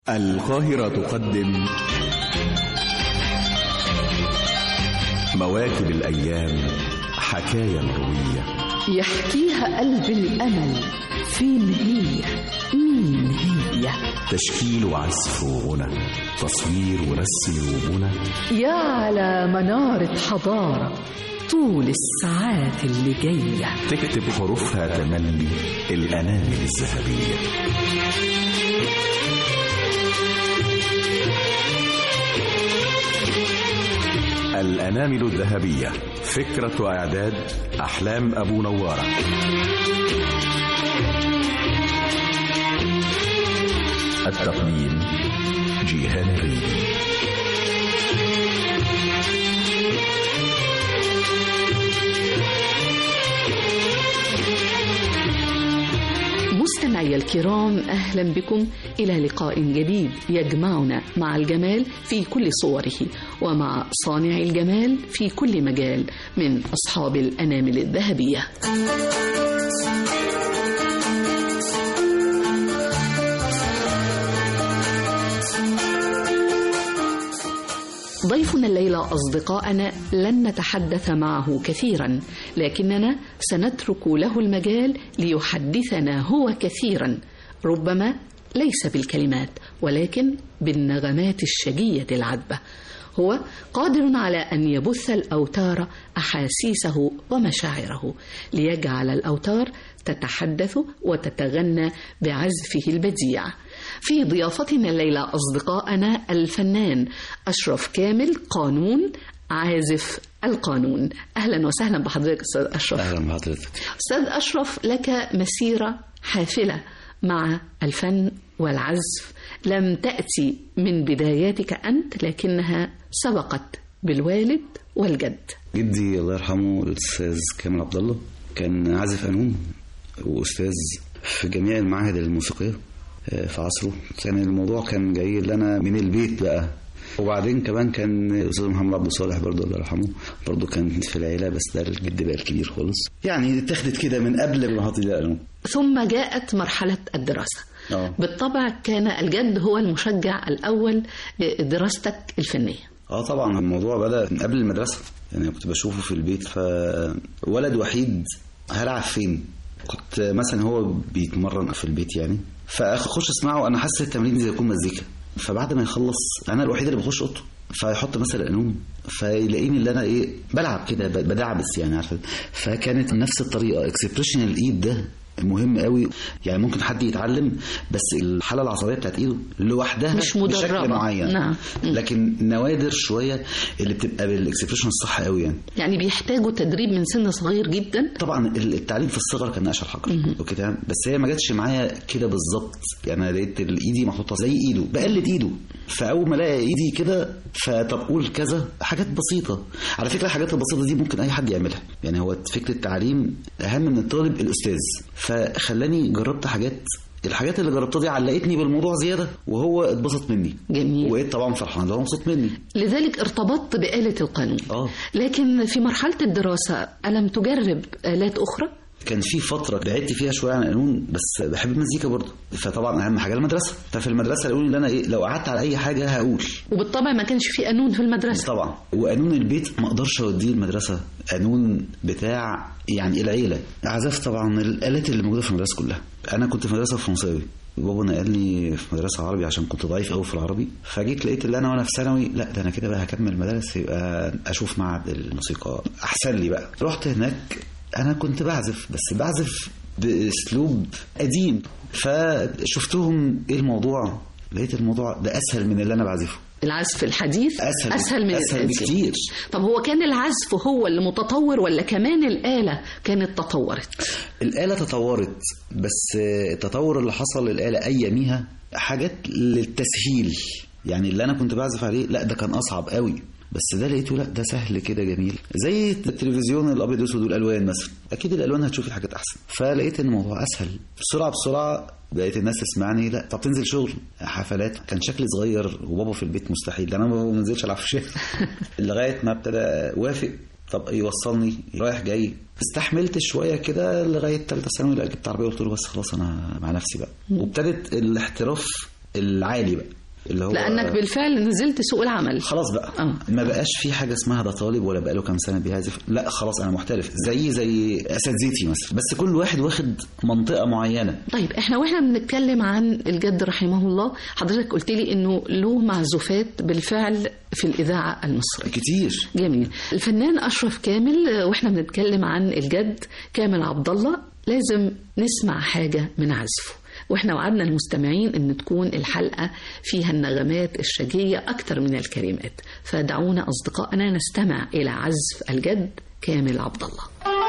القاهرة تقدم مواكب الأيام حكاية مروية يحكيها قلب الأمل فين هي مين هي تشكيل وعزف وغنى تصوير ورسم وبنى يا على منارة حضارة طول الساعات اللي جاية تكتب حروفها تملي الأنامل الذهبية الأنامل الذهبية فكرة وإعداد أحلام أبو نوارة التقديم جيهان الريدي مستمعي الكرام أهلا بكم إلى لقاء جديد يجمعنا مع الجمال في كل صوره ومع صانع الجمال في كل مجال من أصحاب الأنامل الذهبية ضيفنا الليلة أصدقائنا لن نتحدث معه كثيرا لكننا سنترك له المجال ليحدثنا هو كثيرا ربما ليس بالكلمات ولكن بالنغمات الشجية العذبة هو قادر على أن يبث الأوتار أحاسيسه ومشاعره ليجعل الأوتار تتحدث وتتغنى بعزفه البديع في ضيافتنا الليلة أصدقائنا الفنان أشرف كامل قانون عازف القانون أهلا وسهلا بحضرتك أستاذ أشرف أهلا بحضرتك أستاذ أشرف لك مسيرة حافلة مع الفن والعزف لم تأتي من بداياتك أنت لكنها سبقت بالوالد والجد جدي الله يرحمه الأستاذ كامل عبد الله كان عازف قانون وأستاذ في جميع المعاهد الموسيقية في عصره كان الموضوع كان جاي لنا من البيت بقى وبعدين كمان كان الاستاذ محمد عبد الصالح برضه الله يرحمه برضه كان في العيله بس ده الجد بقى الكبير خالص يعني اتخذت كده من قبل ما احط ده ثم جاءت مرحله الدراسه اه بالطبع كان الجد هو المشجع الاول لدراستك الفنيه اه طبعا الموضوع بدا من قبل المدرسه يعني كنت بشوفه في البيت فولد وحيد هلعب فين كنت مثلا هو بيتمرن في البيت يعني فاخش اسمعه انا حاسس التمرين زي يكون مزيكا فبعد ما يخلص انا الوحيد اللي بخش اوضته فيحط مثلا قانون فيلاقيني اللي انا ايه بلعب كده بدعبس يعني عارفه فكانت نفس الطريقه اكسبريشن الايد ده مهم قوي يعني ممكن حد يتعلم بس الحاله العصبيه بتاعت ايده لوحدها مش مدربة. بشكل معين نعم. لكن نوادر شويه اللي بتبقى بالاكسبريشن الصح قوي يعني يعني بيحتاجوا تدريب من سن صغير جدا طبعا التعليم في الصغر كان اشهر حجر وكده بس هي ما جاتش معايا كده بالظبط يعني انا لقيت ايدي محطوطه زي ايده بقلد ايده فاول ما الاقي ايدي كده فطب قول كذا حاجات بسيطه على فكره الحاجات البسيطه دي ممكن اي حد يعملها يعني هو فكره التعليم اهم من الطالب الاستاذ فخلاني جربت حاجات الحاجات اللي جربتها دي علقتني بالموضوع زياده وهو اتبسط مني جميل وبقيت طبعا فرحان ده هو مبسوط مني لذلك ارتبطت بآلة القانون اه لكن في مرحلة الدراسة ألم تجرب آلات أخرى؟ كان في فتره بعدت فيها شويه عن القانون بس بحب المزيكا برضه فطبعا اهم حاجه المدرسه ففي المدرسه يقولوا لي ان انا ايه لو قعدت على اي حاجه هقول وبالطبع ما كانش في قانون في المدرسة طبعا وقانون البيت ما اقدرش اوديه المدرسه قانون بتاع يعني العيله عزفت طبعا الالات اللي موجوده في المدرسه كلها انا كنت في مدرسه فرنساوي بابا نقلني في مدرسه عربي عشان كنت ضعيف قوي في العربي فجيت لقيت اللي انا وانا في ثانوي لا ده انا كده بقى هكمل مدارس يبقى اشوف معهد الموسيقى احسن لي بقى رحت هناك انا كنت بعزف بس بعزف باسلوب قديم فشفتهم ايه الموضوع لقيت الموضوع ده اسهل من اللي انا بعزفه العزف الحديث اسهل أسهل من اسهل القديم. بكتير طب هو كان العزف هو اللي متطور ولا كمان الآلة كانت تطورت؟ الآلة تطورت بس التطور اللي حصل للآلة أياميها حاجات للتسهيل يعني اللي أنا كنت بعزف عليه لا ده كان أصعب قوي بس ده لقيته لا ده سهل كده جميل زي التلفزيون الابيض والاسود والالوان مثلا اكيد الالوان هتشوف الحاجات احسن فلقيت ان الموضوع اسهل بسرعه بسرعه بقيت الناس تسمعني لا طب تنزل شغل حفلات كان شكلي صغير وبابا في البيت مستحيل ده انا ما بنزلش العب في الشارع لغايه ما ابتدى وافق طب يوصلني رايح جاي استحملت شويه كده لغايه ثالثه ثانوي لا جبت عربيه قلت له بس خلاص انا مع نفسي بقى وابتدت الاحتراف العالي بقى اللي هو لانك بالفعل نزلت سوق العمل خلاص بقى آه. ما بقاش في حاجه اسمها ده طالب ولا بقى له كام سنه بيعزف لا خلاص انا محترف زي زي اساتذتي مثلا بس كل واحد واخد منطقه معينه طيب احنا واحنا بنتكلم عن الجد رحمه الله حضرتك قلت لي انه له معزوفات بالفعل في الاذاعه المصريه كتير جميل الفنان اشرف كامل آه، واحنا بنتكلم عن الجد كامل عبد الله لازم نسمع حاجه من عزفه واحنا وعدنا المستمعين ان تكون الحلقه فيها النغمات الشجيه اكثر من الكلمات فدعونا اصدقائنا نستمع الى عزف الجد كامل عبد الله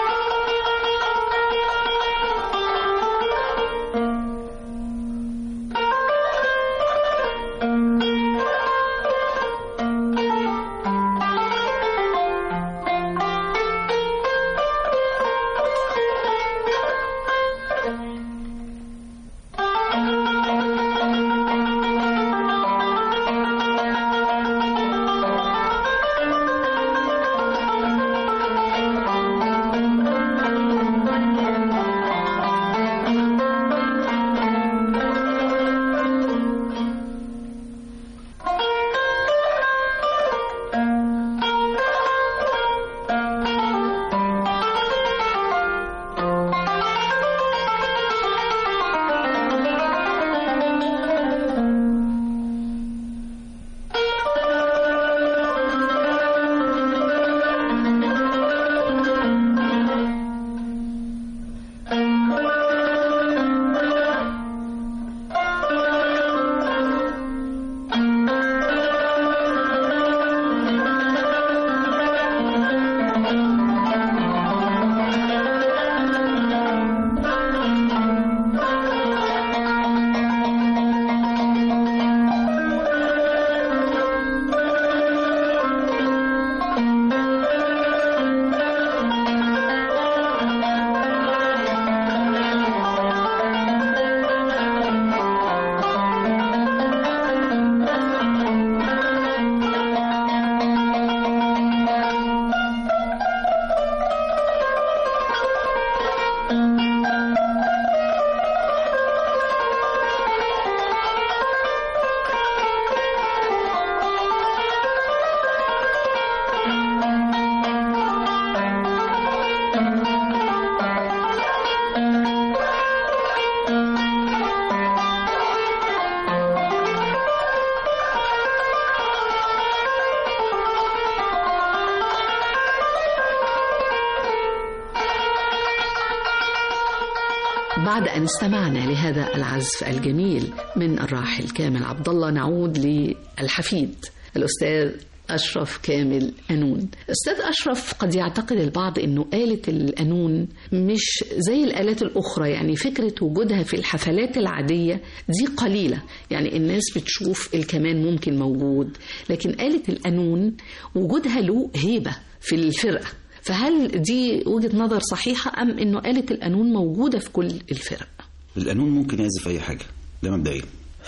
بعد أن استمعنا لهذا العزف الجميل من الراحل كامل عبد الله نعود للحفيد الأستاذ أشرف كامل أنون أستاذ أشرف قد يعتقد البعض أنه آلة الأنون مش زي الآلات الأخرى يعني فكرة وجودها في الحفلات العادية دي قليلة يعني الناس بتشوف الكمان ممكن موجود لكن آلة الأنون وجودها له هيبة في الفرقة فهل دي وجهة نظر صحيحة أم أنه آلة القانون موجودة في كل الفرق؟ القانون ممكن يعزف أي حاجة ده مبدئيا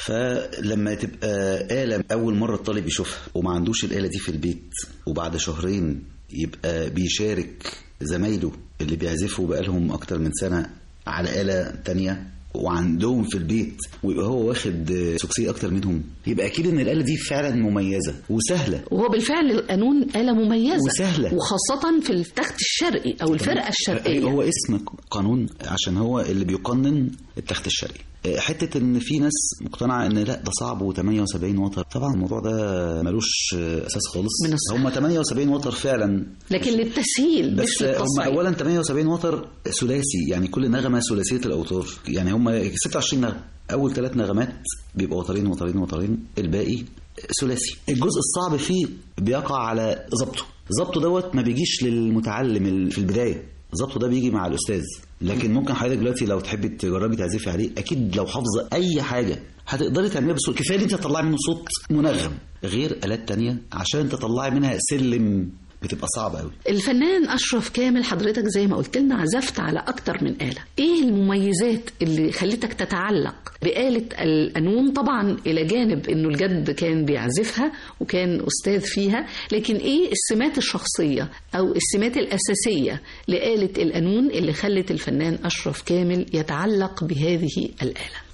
فلما تبقى آلة أول مرة الطالب يشوفها وما عندوش الآلة دي في البيت وبعد شهرين يبقى بيشارك زمايله اللي بيعزفوا بقالهم أكتر من سنة على آلة تانية وعندهم في البيت ويبقى هو واخد سكسي أكتر منهم يبقى أكيد إن الآلة دي فعلا مميزة وسهلة وهو بالفعل القانون آلة مميزة وسهلة. وخاصة في التخت الشرقي أو الفرقة الشرقية هو اسم قانون عشان هو اللي بيقنن التخت الشرقي حته ان في ناس مقتنعه ان لا ده صعب و78 وتر طبعا الموضوع ده ملوش اساس خالص من الصحة. هم 78 وتر فعلا لكن للتسهيل مش بس هم للتصعيد اولا 78 وتر ثلاثي يعني كل نغمه ثلاثيه الاوتار يعني هم 26 نغمه اول ثلاث نغمات بيبقى وترين وترين وترين الباقي ثلاثي الجزء الصعب فيه بيقع على ظبطه ظبطه دوت ما بيجيش للمتعلم في البدايه ظبطه ده بيجي مع الاستاذ لكن ممكن حضرتك دلوقتي لو تحبي تجربي تعزفي عليه اكيد لو حافظه اي حاجه هتقدري تعمليها بسهوله كفايه ان انت تطلعي منه صوت منغم غير الات تانية عشان تطلعي منها سلم بتبقى صعبه قوي الفنان أشرف كامل حضرتك زي ما قلت لنا عزفت على أكتر من آلة إيه المميزات اللي خلتك تتعلق بآلة القانون طبعا إلى جانب أنه الجد كان بيعزفها وكان أستاذ فيها لكن إيه السمات الشخصية أو السمات الأساسية لآلة القانون اللي خلت الفنان أشرف كامل يتعلق بهذه الآلة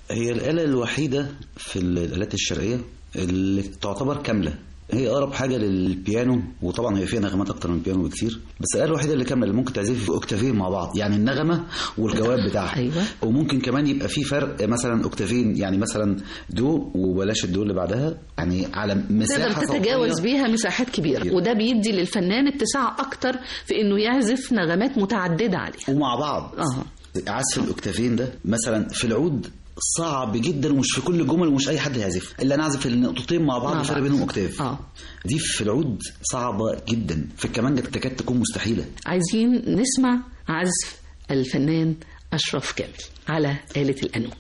هي الآلة الوحيدة في الآلات الشرقية اللي تعتبر كاملة هي أقرب حاجة للبيانو وطبعا هي فيها نغمات أكتر من البيانو بكتير بس الآلة الوحيدة اللي كاملة اللي ممكن تعزف في أوكتافين مع بعض يعني النغمة والجواب بتاعها أيوة. وممكن كمان يبقى في فرق مثلا أوكتافين يعني مثلا دو وبلاش الدو اللي بعدها يعني على مساحة تقدر تتجاوز صوتية. بيها مساحات كبيرة كبيرة. وده بيدي للفنان اتساع أكتر في إنه يعزف نغمات متعددة عليها ومع بعض آه. عزف الاوكتافين ده مثلا في العود صعب جدا ومش في كل الجمل ومش اي حد يعزف الا انا اعزف النقطتين مع بعض مع الفرق بعض. بينهم اوكتاف آه. دي في العود صعبه جدا في الكمانجه تكاد تكون مستحيله عايزين نسمع عزف الفنان أشرف كامل على آلة القانون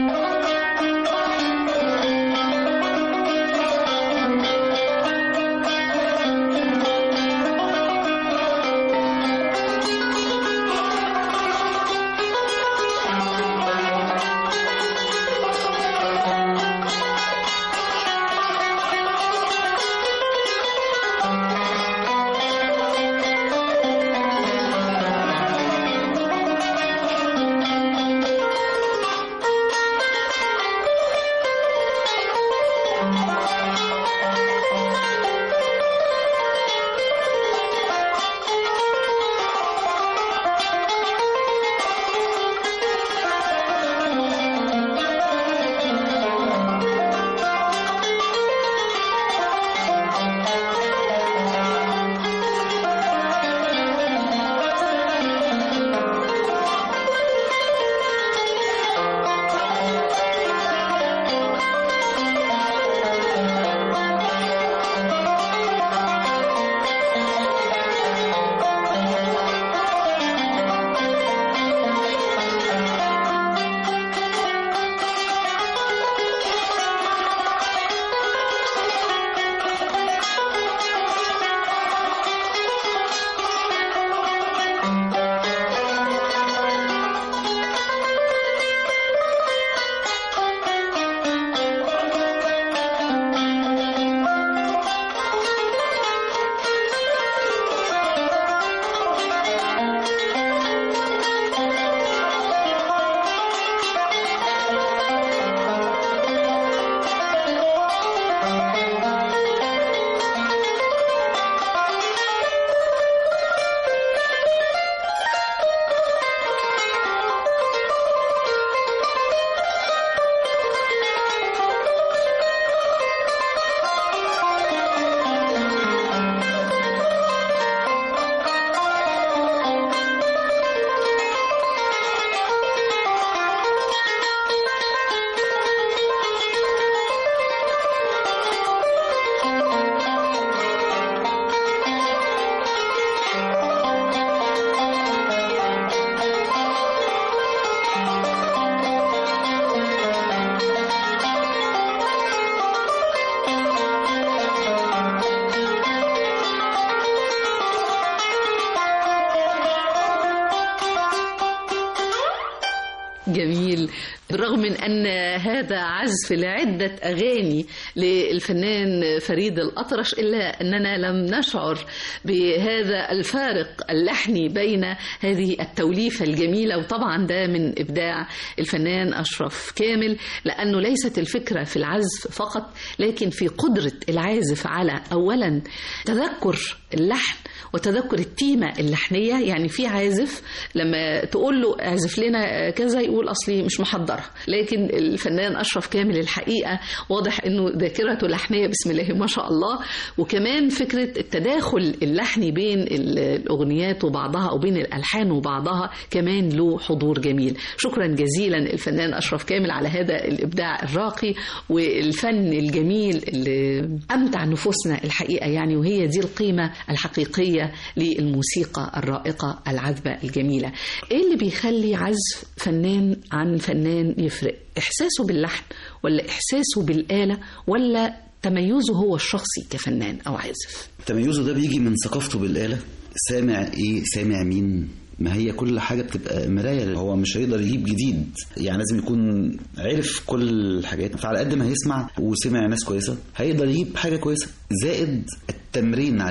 جميل بالرغم من أن هذا عزف لعدة أغاني للفنان فريد الأطرش إلا أننا لم نشعر بهذا الفارق اللحني بين هذه التوليفة الجميلة وطبعا ده من إبداع الفنان أشرف كامل لأنه ليست الفكرة في العزف فقط لكن في قدرة العازف على أولا تذكر اللحن وتذكر التيمة اللحنية يعني في عازف لما تقول له اعزف لنا كذا يقول أصلي مش محضرة لكن الفنان أشرف كامل الحقيقة واضح أنه ذاكرته لحنية بسم الله ما شاء الله وكمان فكرة التداخل اللحني بين الأغنيات وبعضها أو بين الألحان وبعضها كمان له حضور جميل شكرا جزيلا الفنان أشرف كامل على هذا الإبداع الراقي والفن الجميل اللي أمتع نفوسنا الحقيقة يعني وهي دي القيمة الحقيقية للموسيقى الرائقة العذبة الجميلة إيه اللي بيخلي عزف فنان عن فنان يفرق إحساسه باللحن ولا إحساسه بالآلة ولا تميزه هو الشخصي كفنان أو عازف تميزه ده بيجي من ثقافته بالآلة سامع ايه سامع مين ما هي كل حاجة بتبقى مراية هو مش هيقدر يجيب جديد يعني لازم يكون عرف كل الحاجات فعلى قد ما هيسمع وسمع ناس كويسة هيقدر يجيب حاجة كويسة زائد التمرين عليها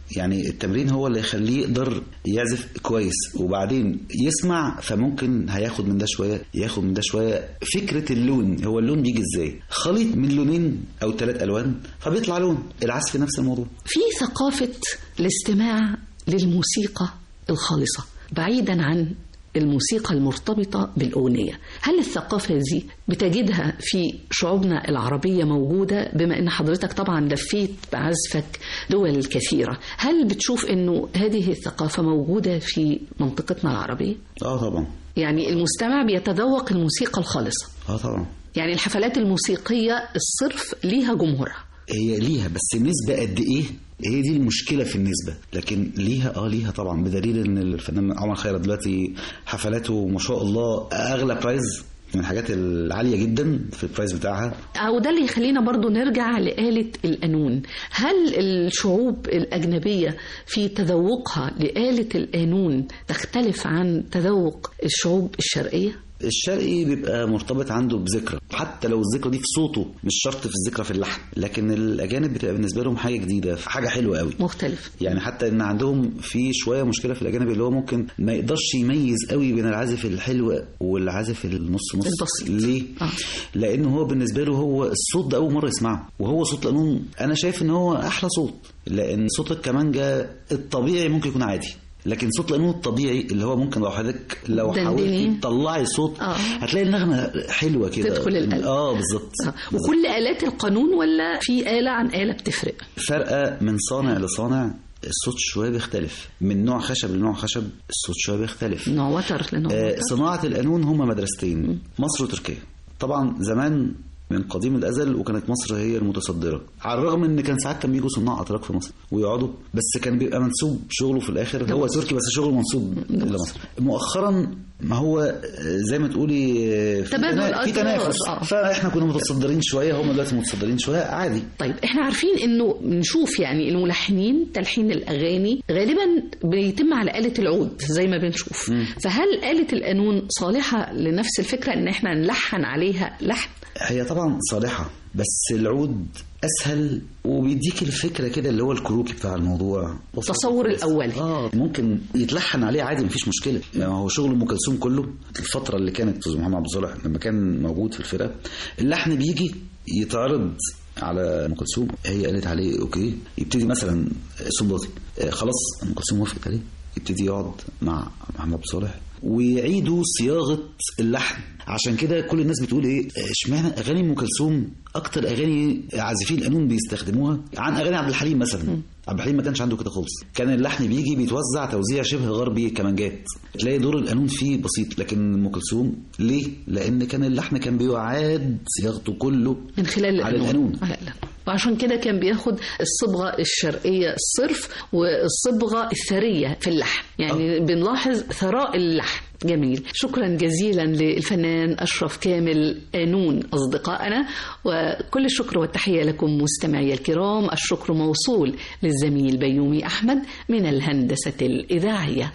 يعني التمرين هو اللي يخليه يقدر يعزف كويس وبعدين يسمع فممكن هياخد من ده شويه ياخد من ده شويه فكره اللون هو اللون بيجي ازاي خليط من لونين او ثلاث الوان فبيطلع لون العزف نفس الموضوع في ثقافة الاستماع للموسيقى الخالصة بعيدا عن الموسيقى المرتبطة بالأغنية هل الثقافة دي بتجدها في شعوبنا العربية موجودة بما أن حضرتك طبعا لفيت بعزفك دول كثيرة هل بتشوف أنه هذه الثقافة موجودة في منطقتنا العربية؟ اه طبعا يعني المستمع بيتذوق الموسيقى الخالصة اه طبعا يعني الحفلات الموسيقية الصرف ليها جمهورها هي ليها بس النسبة قد ايه هي دي المشكلة في النسبة لكن ليها اه ليها طبعا بدليل ان الفنان عمر خيرت دلوقتي حفلاته ما شاء الله اغلى برايز من الحاجات العالية جدا في البرايز بتاعها أو ده اللي يخلينا برضو نرجع لآلة القانون هل الشعوب الأجنبية في تذوقها لآلة القانون تختلف عن تذوق الشعوب الشرقية؟ الشرقي بيبقى مرتبط عنده بذكرى حتى لو الذكرى دي في صوته مش شرط في الذكرى في اللحن لكن الاجانب بتبقى بالنسبه لهم حاجه جديده حاجه حلوه قوي مختلف يعني حتى ان عندهم في شويه مشكله في الاجانب اللي هو ممكن ما يقدرش يميز قوي بين العازف الحلو والعازف النص نص البسيط. ليه آه. لان هو بالنسبه له هو الصوت ده اول مره يسمعه وهو صوت القانون انا شايف ان هو احلى صوت لان صوت الكمانجا الطبيعي ممكن يكون عادي لكن صوت القانون الطبيعي اللي هو ممكن لو حضرتك لو دندني. حاولتي تطلعي صوت آه. هتلاقي النغمه حلوه كده تدخل القلب. اه بالظبط آه. وكل آلات القانون ولا في آلة عن آلة بتفرق؟ فرقه من صانع لصانع الصوت شويه بيختلف من نوع خشب لنوع خشب الصوت شويه بيختلف نوع وتر لنوع آه، وتر صناعة القانون هما مدرستين مصر وتركيا طبعا زمان من قديم الازل وكانت مصر هي المتصدره على الرغم ان كان ساعات كان بيجوا صناع اتراك في مصر ويقعدوا بس كان بيبقى منسوب شغله في الاخر هو تركي بس شغله منسوب لمصر مؤخرا ما هو آه، زي ما تقولي آه، في تبادل تنا- في أدوار. تنافس آه. فاحنا كنا متصدرين شويه هم دلوقتي متصدرين شويه عادي طيب احنا عارفين انه بنشوف يعني الملحنين تلحين الاغاني غالبا بيتم على آلة العود زي ما بنشوف فهل آلة القانون صالحة لنفس الفكرة ان احنا نلحن عليها لحن هي طبعا صالحة بس العود أسهل وبيديك الفكرة كده اللي هو الكروكي بتاع الموضوع التصور الأولي. اه ممكن يتلحن عليه عادي مفيش مشكلة يعني هو شغل أم كلثوم كله الفترة اللي كانت أستاذ محمد عبد الصالح لما كان موجود في الفرقة اللحن بيجي يتعرض على ام كلثوم هي قالت عليه اوكي يبتدي مثلا صنباطي آه خلاص ام كلثوم وافقت عليه يبتدي يقعد مع محمد عبد الصالح ويعيدوا صياغه اللحن عشان كده كل الناس بتقول ايه اشمعنى اغاني ام كلثوم اكتر اغاني عازفين القانون بيستخدموها عن اغاني عبد الحليم مثلا عبد الحليم ما كانش عنده كده خالص كان اللحن بيجي بيتوزع توزيع شبه غربي كمانجات تلاقي دور القانون فيه بسيط لكن ام كلثوم ليه لان كان اللحن كان بيعاد صياغته كله من خلال على القانون على القانون وعشان كده كان بياخد الصبغة الشرقية الصرف والصبغة الثرية في اللحن يعني بنلاحظ ثراء اللحن جميل شكرا جزيلا للفنان أشرف كامل قانون أصدقائنا وكل الشكر والتحية لكم مستمعي الكرام الشكر موصول للزميل بيومي أحمد من الهندسة الإذاعية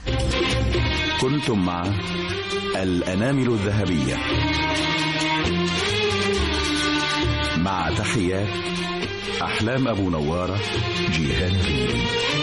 كنتم مع الأنامل الذهبية مع تحيات أحلام أبو نوارة جيهان ريمي